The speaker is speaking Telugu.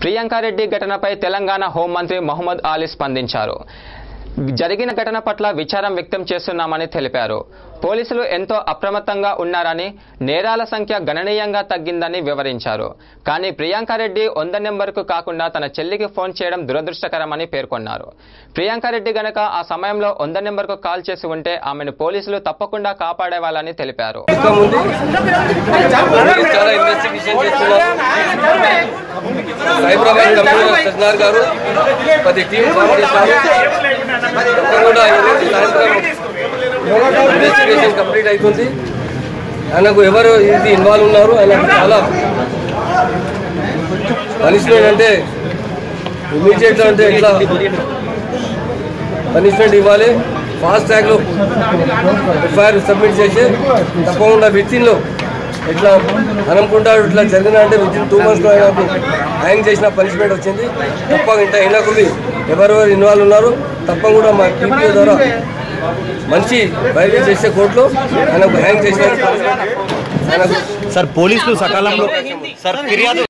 ప్రియాంకారెడ్డి ఘటనపై తెలంగాణ హోంమంత్రి మహమ్మద్ ఆలీ స్పందించారు జరిగిన ఘటన పట్ల విచారం వ్యక్తం చేస్తున్నామని తెలిపారు పోలీసులు ఎంతో అప్రమత్తంగా ఉన్నారని నేరాల సంఖ్య గణనీయంగా తగ్గిందని వివరించారు కానీ ప్రియాంకారెడ్డి వంద నెంబర్కు కాకుండా తన చెల్లికి ఫోన్ చేయడం దురదృష్టకరమని పేర్కొన్నారు ప్రియాంకారెడ్డి గనక ఆ సమయంలో వంద నెంబర్కు కాల్ చేసి ఉంటే ఆమెను పోలీసులు తప్పకుండా కాపాడేవాళ్ళని తెలిపారు ఇంకా ముందు పోలీస్ చాలా ఇన్వెస్టిగేషన్ చేస్తున్నారు సైబరాబాద్ కమిషనర్ సజ్నార్ గారు పది టీం ఫామ్ చేశారు తప్పకుండా ఈరోజు సాయంత్రం ఇన్వెస్టిగేషన్ కంప్లీట్ అవుతుంది ఆయనకు ఎవరు ఇది ఇన్వాల్వ్ ఉన్నారు ఆయనకు చాలా పనిష్మెంట్ అంటే ఇమీడియట్ అంటే ఇట్లా పనిష్మెంట్ ఇవ్వాలి ఫాస్ట్ ట్రాక్లో ఎఫ్ఐఆర్ సబ్మిట్ చేసి తప్పకుండా విత్ఇన్లో ఇట్లా అనుకుంటా ఇట్లా జరిగిన అంటే విత్ ఇన్ టూ మంత్స్లో ఆయనకు హ్యాంగ్ చేసిన పనిష్మెంట్ వచ్చింది తప్ప ఇంత అయినకుది ఎవరెవరు ఇన్వాల్వ్ ఉన్నారు తప్పకుండా మా పీపీఓ ద్వారా మంచి బయలు చేసే కోర్టులో ఆయనకు హ్యాంగ్ చేసిన ఆయనకు సార్ పోలీసులు సకాలంలో సార్ ఫిర్యాదు